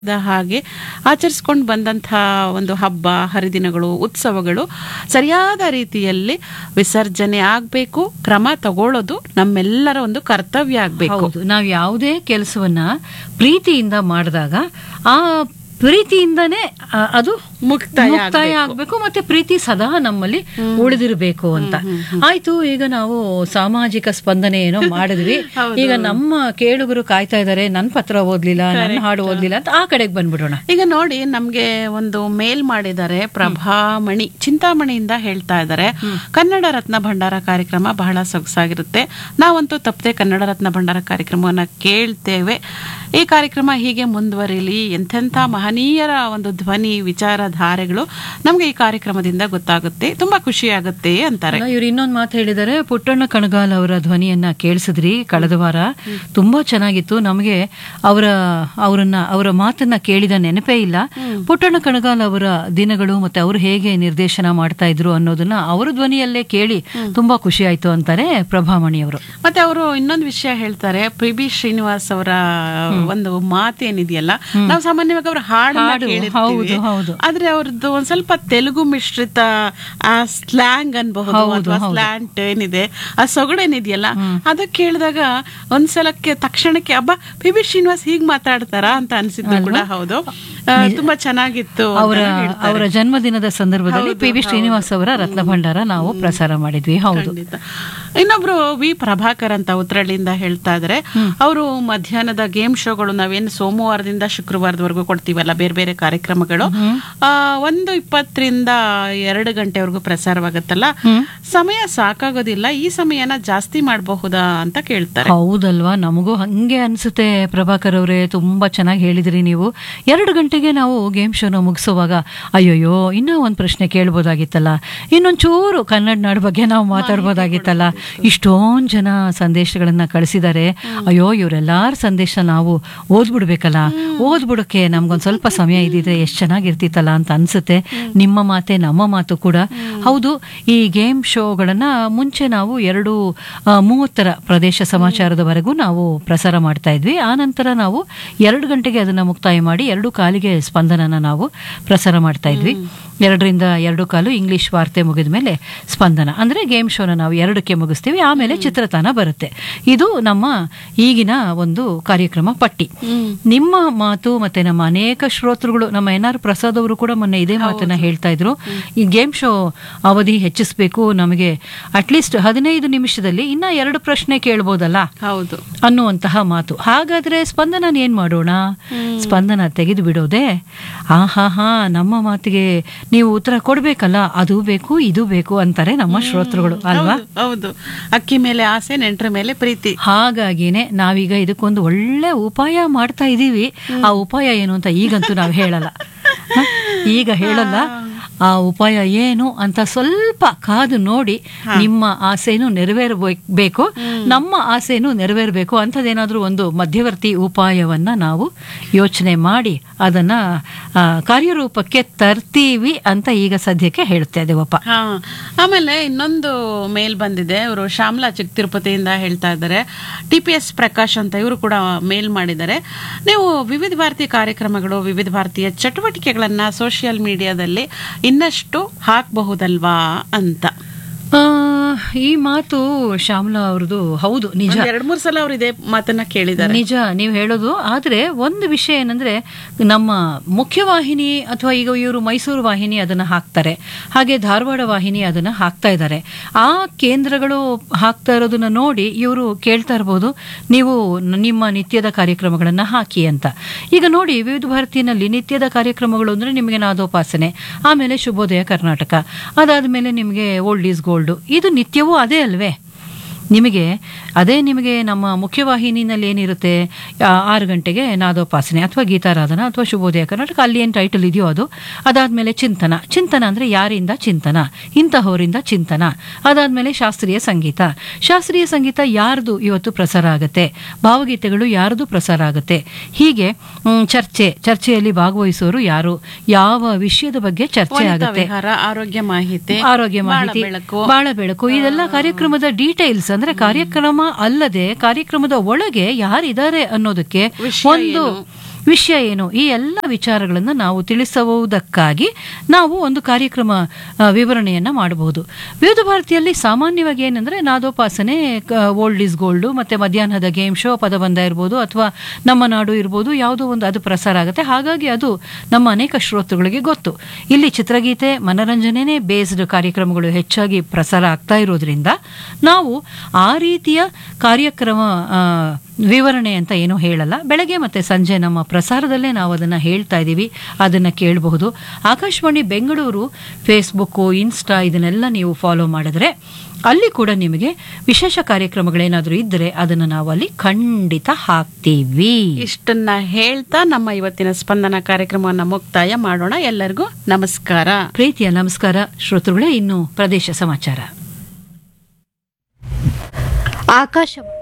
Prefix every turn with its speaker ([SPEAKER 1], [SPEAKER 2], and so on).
[SPEAKER 1] The ಹಾಗೆ ಆಚರಿಸ್ಕೊಂಡು ಬಂದಂತಹ ಒಂದು ಹಬ್ಬ ಹರಿದಿನಗಳು ಉತ್ಸವಗಳು ಸರಿಯಾದ ರೀತಿಯಲ್ಲಿ ವಿಸರ್ಜನೆ ಆಗಬೇಕು ಕ್ರಮ ತಗೊಳ್ಳೋದು ನಮ್ಮೆಲ್ಲರ ಒಂದು ಕರ್ತವ್ಯ ಆಗಬೇಕು
[SPEAKER 2] ಹೌದು ನಾವು ಯಾವುದೇ ಕೆಲಸವನ್ನ ಪ್ರೀತಿಯಿಂದ ಮಾಡಿದಾಗ ಆ ಪ್ರೀತಿಯಿಂದನೇ ಆ, ಅದು
[SPEAKER 1] ಮುಕ್ತಾಯ
[SPEAKER 2] ಮುಕ್ತಾಯ ಆಗ್ಬೇಕು ಮತ್ತೆ ಪ್ರೀತಿ ಸದಾ ನಮ್ಮಲ್ಲಿ ಉಳಿದಿರಬೇಕು ಅಂತ ಆಯ್ತು ಈಗ ನಾವು ಸಾಮಾಜಿಕ ಸ್ಪಂದನೆ ಏನೋ ಮಾಡಿದ್ವಿ ಈಗ ನಮ್ಮ ಕೇಳುಗರು ಕಾಯ್ತಾ ಇದ್ದಾರೆ ನನ್ನ ಪತ್ರ ಓದ್ಲಿಲ್ಲ ನನ್ನ ಹಾಡು ಓದ್ಲಿಲ್ಲ ಅಂತ ಆ ಕಡೆಗೆ ಬಂದ್ಬಿಡೋಣ
[SPEAKER 1] ಈಗ ನೋಡಿ ನಮ್ಗೆ ಒಂದು ಮೇಲ್ ಮಾಡಿದ್ದಾರೆ ಪ್ರಭಾಮಣಿ ಚಿಂತಾಮಣಿಯಿಂದ ಹೇಳ್ತಾ ಇದ್ದಾರೆ ಕನ್ನಡ ರತ್ನ ಭಂಡಾರ ಕಾರ್ಯಕ್ರಮ ಬಹಳ ಸೊಗಸಾಗಿರುತ್ತೆ ನಾವಂತೂ ತಪ್ಪದೆ ಕನ್ನಡ ರತ್ನ ಭಂಡಾರ ಕಾರ್ಯಕ್ರಮವನ್ನ ಕೇಳ್ತೇವೆ ಈ ಕಾರ್ಯಕ್ರಮ ಹೀಗೆ ಮುಂದುವರಿಲಿ ಎಂತೆಂಥ ಮಹನೀಯರ ಒಂದು ಧ್ವನಿ ವಿಚಾರಧಾರೆಗಳು ನಮ್ಗೆ ಈ ಕಾರ್ಯಕ್ರಮದಿಂದ ಗೊತ್ತಾಗುತ್ತೆ ತುಂಬಾ ಖುಷಿ ಆಗುತ್ತೆ ಅಂತಾರೆ
[SPEAKER 2] ಇವ್ರು ಇನ್ನೊಂದು ಮಾತು ಹೇಳಿದ್ದಾರೆ ಪುಟ್ಟಣ್ಣ ಕಣಗಾಲ್ ಅವರ ಧ್ವನಿಯನ್ನ ಕೇಳಿಸಿದ್ರಿ ಕಳೆದ ವಾರ ತುಂಬಾ ಚೆನ್ನಾಗಿತ್ತು ನಮಗೆ ಅವರ ಅವರನ್ನ ಅವರ ಮಾತನ್ನ ಕೇಳಿದ ನೆನಪೇ ಇಲ್ಲ ಪುಟ್ಟಣ್ಣ ಕಣಗಾಲ್ ಅವರ ದಿನಗಳು ಮತ್ತೆ ಅವರು ಹೇಗೆ ನಿರ್ದೇಶನ ಮಾಡ್ತಾ ಇದ್ರು ಅನ್ನೋದನ್ನ ಅವರ ಧ್ವನಿಯಲ್ಲೇ ಕೇಳಿ ತುಂಬಾ ಖುಷಿ ಆಯ್ತು ಅಂತಾರೆ ಪ್ರಭಾಮಣಿ ಅವರು
[SPEAKER 1] ಮತ್ತೆ ಅವರು ಇನ್ನೊಂದು ವಿಷಯ ಹೇಳ್ತಾರೆ ಪಿ ಬಿ ಶ್ರೀನಿವಾಸ್ ಅವರ ಒಂದು ಮಾತು ಏನಿದೆಯಲ್ಲ ನಾವು ಸಾಮಾನ್ಯವಾಗಿ ಅವರ ಹಾಡು
[SPEAKER 2] ಹಾಡು, ಹೌದು, ಹೌದು.
[SPEAKER 1] ಆದ್ರೆ ಅವ್ರದ್ದು ಒಂದ್ ಸ್ವಲ್ಪ ತೆಲುಗು ಮಿಶ್ರಿತ ಆ ಸ್ಲ್ಯಾಂಗ್ ಅನ್ಬಹುದು ಅಥವಾ ಸ್ಲ್ಯಾಂಟ್ ಏನಿದೆ ಆ ಸೊಗಡೇನಿದೆಯಲ್ಲ ಅದು ಕೇಳಿದಾಗ ಒಂದ್ಸಲಕ್ಕೆ ತಕ್ಷಣಕ್ಕೆ ಅಬ್ಬಾ ಪಿ ಬಿ ಶ್ರೀನಿವಾಸ್ ಹೀಗ್ ಮಾತಾಡ್ತಾರ ಅಂತ ಅನ್ಸಿದ್ದು ಕೂಡ ಹೌದು ಆ, ತುಂಬಾ ಚೆನ್ನಾಗಿತ್ತು ಅಂತ
[SPEAKER 2] ಅವರ
[SPEAKER 1] ಹೇಳ್ತಾರೆ.
[SPEAKER 2] ಅವರ ಜನ್ಮದಿನದ ಸಂದರ್ಭದಲ್ಲಿ ಪಿ ಬಿ ಶ್ರೀನಿವಾಸ್ ಅವರ ರತ್ನ ಭಂಡಾರ ನಾವು ಪ್ರಸಾರ ಮಾಡಿದ್ವಿ ಹೌದು
[SPEAKER 1] ಖಂಡಿತ. ಇನ್ನೊಬ್ರು ವಿ ಪ್ರಭಾಕರ್ ಅಂತ ಉತ್ತರಳ್ಳಿಯಿಂದ ಹೇಳ್ತಾ ಇದಾರೆ ಅವರು ಮಧ್ಯಾಹ್ನದ ಗೇಮ್ ಶೋಗಳು ನಾವೇನು ಸೋಮವಾರದಿಂದ ಶುಕ್ರವಾರದವರೆಗೂ ಕೊಡ್ತೀವಲ್ಲ ಬೇರೆ ಬೇರೆ ಕಾರ್ಯಕ್ರಮಗಳು ಆ, ಒಂದು ಇಪ್ಪತ್ತರಿಂದ ಎರಡು ಗಂಟೆವರೆಗೂ ಪ್ರಸಾರವಾಗುತ್ತಲ್ಲ ಸಮಯ ಸಾಕಾಗೋದಿಲ್ಲ ಈ ಸಮಯನ ಜಾಸ್ತಿ ಮಾಡಬಹುದಾ ಅಂತ ಕೇಳ್ತಾರೆ
[SPEAKER 2] ಹೌದಲ್ವಾ ನಮಗೂ ಹಂಗೆ ಅನ್ಸುತ್ತೆ ಪ್ರಭಾಕರ್ ಅವರೇ ತುಂಬಾ ಚೆನ್ನಾಗಿ ಹೇಳಿದ್ರಿ ನೀವು ಎರಡು ಗಂಟೆಗೆ ನಾವು ಗೇಮ್ ಶೋನ ಮುಗಿಸುವಾಗ ಅಯ್ಯೋಯ್ಯೋ ಇನ್ನೂ ಒಂದು ಪ್ರಶ್ನೆ ಕೇಳ್ಬೋದಾಗಿತ್ತಲ್ಲ ಇನ್ನೊಂಚೂರು ಕನ್ನಡ ನಾಡು ಬಗ್ಗೆ ನಾವು ಮಾತಾಡ್ಬೋದಾಗಿತ್ತಲ್ಲ ಇಷ್ಟೊಂದು ಜನ ಸಂದೇಶಗಳನ್ನ ಕಳಿಸಿದ್ದಾರೆ ಅಯ್ಯೋ ಇವರೆಲ್ಲಾರ ಸಂದೇಶ ನಾವು ಓದ್ಬಿಡ್ಬೇಕಲ್ಲ ಓದ್ಬಿಡೋಕೆ ನಮ್ಗೊಂದು ಸ್ವಲ್ಪ ಸಮಯ ಇದ್ದಿದ್ರೆ ಎಷ್ಟು ಚೆನ್ನಾಗಿರ್ತಿತ್ತಲ್ಲ ಅಂತ ಅನ್ಸುತ್ತೆ ನಿಮ್ಮ ಮಾತೆ ನಮ್ಮ ಮಾತು ಕೂಡ ಹೌದು ಈ ಗೇಮ್ ಶೋಗಳನ್ನ ಮುಂಚೆ ನಾವು ಎರಡು ಆ, ಮೂವತ್ತರ ಪ್ರದೇಶ ಸಮಾಚಾರದವರೆಗೂ ನಾವು ಪ್ರಸಾರ ಮಾಡ್ತಾ ಇದ್ವಿ ಆ ನಂತರ ನಾವು ಎರಡು ಗಂಟೆಗೆ ಅದನ್ನ ಮುಕ್ತಾಯ ಮಾಡಿ ಎರಡು ಕಾಲಿಗೆ ಸ್ಪಂದನನ ನಾವು ಪ್ರಸಾರ ಮಾಡ್ತಾ ಇದ್ವಿ ಎರಡರಿಂದ ಎರಡು ಕಾಲು ಇಂಗ್ಲಿಷ್ ವಾರ್ತೆ ಮುಗಿದ ಮೇಲೆ ಸ್ಪಂದನ ಅಂದ್ರೆ ಗೇಮ್ ಶೋನ ನಾವು ಎರಡಕ್ಕೆ ಮುಗಿಸ್ತೀವಿ ಆಮೇಲೆ ಚಿತ್ರತಾನ ಬರುತ್ತೆ ಇದು ನಮ್ಮ ಈಗಿನ ಒಂದು ಕಾರ್ಯಕ್ರಮ ಪಟ್ಟಿ ನಿಮ್ಮ ಮಾತು ಮತ್ತೆ ನಮ್ಮ ಅನೇಕ ಶ್ರೋತೃಗಳು ನಮ್ಮ ಎನ್ ಆರ್ ಪ್ರಸಾದ್ ಅವರು ಕೂಡ ಮೊನ್ನೆ ಇದೇ ಮಾತನ್ನ ಹೇಳ್ತಾ ಇದ್ರು ಈ ಗೇಮ್ ಶೋ ಅವಧಿ ಹೆಚ್ಚಿಸಬೇಕು ನಮಗೆ ಅಟ್ಲೀಸ್ಟ್ ಹದಿನೈದು ನಿಮಿಷದಲ್ಲಿ ಇನ್ನ ಎರಡು ಪ್ರಶ್ನೆ ಕೇಳ್ಬೋದಲ್ಲ
[SPEAKER 1] ಹೌದು
[SPEAKER 2] ಅನ್ನುವಂತಹ ಮಾತು ಹಾಗಾದ್ರೆ ಸ್ಪಂದನ ಏನ್ ಮಾಡೋಣ ಸ್ಪಂದನ ತೆಗೆದು ಬಿಡೋದೆ ಆ ಹಾ ಹಾ ನಮ್ಮ ಮಾತಿಗೆ ನೀವು ಉತ್ತರ ಕೊಡ್ಬೇಕಲ್ಲ ಅದು ಬೇಕು ಇದು ಬೇಕು ಅಂತಾರೆ ನಮ್ಮ ಶ್ರೋತೃಗಳು ಅಲ್ವಾ
[SPEAKER 1] ಹೌದು, ಹೌದು ಅಕ್ಕಿ ಮೇಲೆ ಆಸೆ ನೆಂಟರ ಮೇಲೆ ಪ್ರೀತಿ
[SPEAKER 2] ಹಾಗಾಗಿನೇ ನಾವೀಗ ಇದಕ್ಕೊಂದು ಒಳ್ಳೆ ಉಪಾಯ ಮಾಡ್ತಾ ಇದೀವಿ ಆ ಉಪಾಯ ಏನು ಅಂತ ಈಗಂತೂ ನಾವು ಹೇಳಲ್ಲ ಹ? ಈಗ ಹೇಳಲ್ಲ ಆ ಉಪಾಯ ಏನು ಅಂತ ಸ್ವಲ್ಪ ಕಾದು ನೋಡಿ ನಿಮ್ಮ ಆಸೆನೂ ನೆರವೇರಬೇಕು ನಮ್ಮ ಆಸೆನೂ ನೆರವೇರಬೇಕು ಅಂಥದ್ದೇನಾದ್ರೂ ಒಂದು ಮಧ್ಯವರ್ತಿ ಉಪಾಯವನ್ನ ನಾವು ಯೋಚನೆ ಮಾಡಿ ಅದನ್ನ ಆ, ಕಾರ್ಯರೂಪಕ್ಕೆ ತರ್ತೀವಿ ಅಂತ ಈಗ ಸದ್ಯಕ್ಕೆ ಹೇಳ್ತಾ ಇದ್ದೇವಪ್ಪ
[SPEAKER 1] ಹಾ ಆಮೇಲೆ ಇನ್ನೊಂದು ಮೇಲ್ ಬಂದಿದೆ ಇವರು ಶ್ಯಾಮಲಾ ಚಿಕ್ಕ ತಿರುಪತಿಯಿಂದ ಹೇಳ್ತಾ ಇದ್ದಾರೆ ಟಿ ಪಿ ಎಸ್ ಪ್ರಕಾಶ್ ಅಂತ ಇವರು ಕೂಡ ಮೇಲ್ ಮಾಡಿದ್ದಾರೆ ನೀವು ವಿವಿಧ ಭಾರತಿ ಕಾರ್ಯಕ್ರಮಗಳು ವಿವಿಧ ಭಾರತೀಯ ಚಟುವಟಿಕೆಗಳನ್ನ ಸೋಷಿಯಲ್ ಮೀಡಿಯಾದಲ್ಲಿ ಇನ್ನಷ್ಟು ಹಾಕಬಹುದಲ್ವಾ ಅಂತ
[SPEAKER 2] ಆ, ಈ ಮಾತು ಶ್ಯಾಮಲಾ ಅವ್ರದ್ದು ಹೌದು ನಿಜ
[SPEAKER 1] ಎರಡ್ ಮೂರ್ ಸಲ ಅವ್ರು ಇದೇ ಮಾತನ್ನ ಕೇಳಿದ್ದಾರೆ
[SPEAKER 2] ನಿಜ ನೀವು ಹೇಳೋದು ಆದ್ರೆ ಒಂದು ವಿಷಯ ಏನಂದ್ರೆ ನಮ್ಮ ಮುಖ್ಯವಾಹಿನಿ ಅಥವಾ ಈಗ ಇವರು ಮೈಸೂರು ವಾಹಿನಿ ಅದನ್ನ ಹಾಕ್ತಾರೆ ಹಾಗೆ ಧಾರವಾಡ ವಾಹಿನಿ ಅದನ್ನ ಹಾಕ್ತಾ ಇದ್ದಾರೆ ಆ ಕೇಂದ್ರಗಳು ಹಾಕ್ತಾ ಇರೋದನ್ನ ನೋಡಿ ಇವರು ಕೇಳ್ತಾ ಇರ್ಬೋದು ನೀವು ನ- ನಿಮ್ಮ ನಿತ್ಯದ ಕಾರ್ಯಕ್ರಮಗಳನ್ನ ಹಾಕಿ ಅಂತ ಈಗ ನೋಡಿ ವಿವಿಧ ಭಾರತಿನಲ್ಲಿ ನಿತ್ಯದ ಕಾರ್ಯಕ್ರಮಗಳು ಅಂದ್ರೆ ನಿಮಗೆ ನಾದೋಪಾಸನೆ ಆಮೇಲೆ ಶುಭೋದಯ ಕರ್ನಾಟಕ ಅದಾದ್ಮೇಲೆ ನಿಮಗೆ ಓಲ್ಡ್ ಈಸ್ ಗೋಲ್ಡ್ ಇದು ನಿತ್ಯವೂ ಅದೇ ಅಲ್ವೇ ನಿಮಗೆ ಅದೇ ನಿಮಗೆ ನಮ್ಮ ಮುಖ್ಯವಾಹಿನಿನಲ್ಲಿ ಏನಿರುತ್ತೆ ಆ, ಆರು ಗಂಟೆಗೆ ನಾದೋಪಾಸನೆ ಅಥವಾ ಗೀತಾರಾಧನ ಅಥವಾ ಶುಭೋದಯ ಕರ್ನಾಟಕ ಅಲ್ಲಿ ಏನು ಟೈಟಲ್ ಇದೆಯೋ ಅದು ಅದಾದ್ಮೇಲೆ ಚಿಂತನ ಚಿಂತನ ಅಂದ್ರೆ ಯಾರಿಂದ ಚಿಂತನ ಇಂತಹವರಿಂದ ಚಿಂತನ ಅದಾದ್ಮೇಲೆ ಶಾಸ್ತ್ರೀಯ ಸಂಗೀತ ಶಾಸ್ತ್ರೀಯ ಸಂಗೀತ ಯಾರ್ದು ಇವತ್ತು ಪ್ರಸಾರ ಆಗುತ್ತೆ ಭಾವಗೀತೆಗಳು ಯಾರ್ದು ಪ್ರಸಾರ ಆಗುತ್ತೆ ಹೀಗೆ ಮ್, ಚರ್ಚೆ ಚರ್ಚೆಯಲ್ಲಿ ಭಾಗವಹಿಸೋರು ಯಾರು ಯಾವ ವಿಷಯದ ಬಗ್ಗೆ ಚರ್ಚೆ
[SPEAKER 1] ವನಿತಾ
[SPEAKER 2] ಆಗುತ್ತೆ
[SPEAKER 1] ವಿಹಾರ ಆರೋಗ್ಯ ಮಾಹಿತಿ
[SPEAKER 2] ಆರೋಗ್ಯ
[SPEAKER 1] ಬಾಳ
[SPEAKER 2] ಮಾಹಿತಿ
[SPEAKER 1] ಬೆಳಕು
[SPEAKER 2] ಬಾಳ ಬೆಳಕು ಇದೆಲ್ಲ ಕಾರ್ಯಕ್ರಮದ ಡೀಟೇಲ್ಸ್ ಅಂದ್ರೆ ಕಾರ್ಯಕ್ರಮ ಅಲ್ಲದೆ ಕಾರ್ಯಕ್ರಮದ ಒಳಗೆ ಯಾರಿದ್ದಾರೆ ಅನ್ನೋದಕ್ಕೆ
[SPEAKER 1] ವಿಷಯ
[SPEAKER 2] ಒಂದು
[SPEAKER 1] ಏನು?
[SPEAKER 2] ವಿಷಯ ಏನು ಈ ಎಲ್ಲ ವಿಚಾರಗಳನ್ನು ನಾವು ತಿಳಿಸುವುದಕ್ಕಾಗಿ ನಾವು ಒಂದು ಕಾರ್ಯಕ್ರಮ ಆ, ವಿವರಣೆಯನ್ನ ಮಾಡಬಹುದು ವಿವಿಧ ಭಾರತಿಯಲ್ಲಿ ಸಾಮಾನ್ಯವಾಗಿ ಏನಂದ್ರೆ ನಾದೋಪಾಸನೆ ಓಲ್ಡ್ ಇಸ್ ಗೋಲ್ಡ್ ಮತ್ತೆ ಮಧ್ಯಾಹ್ನದ ಗೇಮ್ ಶೋ ಪದಬಂಧ ಇರ್ಬೋದು ಅಥವಾ ನಮ್ಮ ನಾಡು ಇರ್ಬೋದು ಯಾವುದೋ ಒಂದು ಅದು ಪ್ರಸಾರ ಆಗುತ್ತೆ ಹಾಗಾಗಿ ಅದು ನಮ್ಮ ಅನೇಕ ಶ್ರೋತೃಗಳಿಗೆ ಗೊತ್ತು ಇಲ್ಲಿ ಚಿತ್ರಗೀತೆ ಮನರಂಜನೆನೇ ಬೇಸ್ಡ್ ಕಾರ್ಯಕ್ರಮಗಳು ಹೆಚ್ಚಾಗಿ ಪ್ರಸಾರ ಆಗ್ತಾ ಇರೋದ್ರಿಂದ ನಾವು ಆ ರೀತಿಯ ಕಾರ್ಯಕ್ರಮ ಆ, ವಿವರಣೆ ಅಂತ ಏನೂ ಹೇಳಲ್ಲ ಬೆಳಗ್ಗೆ ಮತ್ತೆ ಸಂಜೆ ನಮ್ಮ ಪ್ರಸಾರದಲ್ಲೇ ನಾವು ಅದನ್ನ ಹೇಳ್ತಾ ಇದ್ದೀವಿ ಅದನ್ನ ಕೇಳಬಹುದು ಆಕಾಶವಾಣಿ ಬೆಂಗಳೂರು ಫೇಸ್ಬುಕ್ಕು ಇನ್ಸ್ಟಾ ಇದನ್ನೆಲ್ಲ ನೀವು ಫಾಲೋ ಮಾಡಿದ್ರೆ ಅಲ್ಲಿ ಕೂಡ ನಿಮಗೆ ವಿಶೇಷ ಕಾರ್ಯಕ್ರಮಗಳೇನಾದರೂ ಇದ್ದರೆ ಅದನ್ನು ನಾವು ಅಲ್ಲಿ ಖಂಡಿತ ಹಾಕ್ತೀವಿ
[SPEAKER 1] ಇಷ್ಟನ್ನ ಹೇಳ್ತಾ ನಮ್ಮ ಇವತ್ತಿನ ಸ್ಪಂದನ ಕಾರ್ಯಕ್ರಮವನ್ನ ಮುಕ್ತಾಯ ಮಾಡೋಣ ಎಲ್ಲರಿಗೂ ನಮಸ್ಕಾರ
[SPEAKER 2] ಪ್ರೀತಿಯ ನಮಸ್ಕಾರ ಶ್ರೋತೃಗಳೇ ಇನ್ನು ಪ್ರದೇಶ ಸಮಾಚಾರ
[SPEAKER 3] ಆಕಾಶವಾಣಿ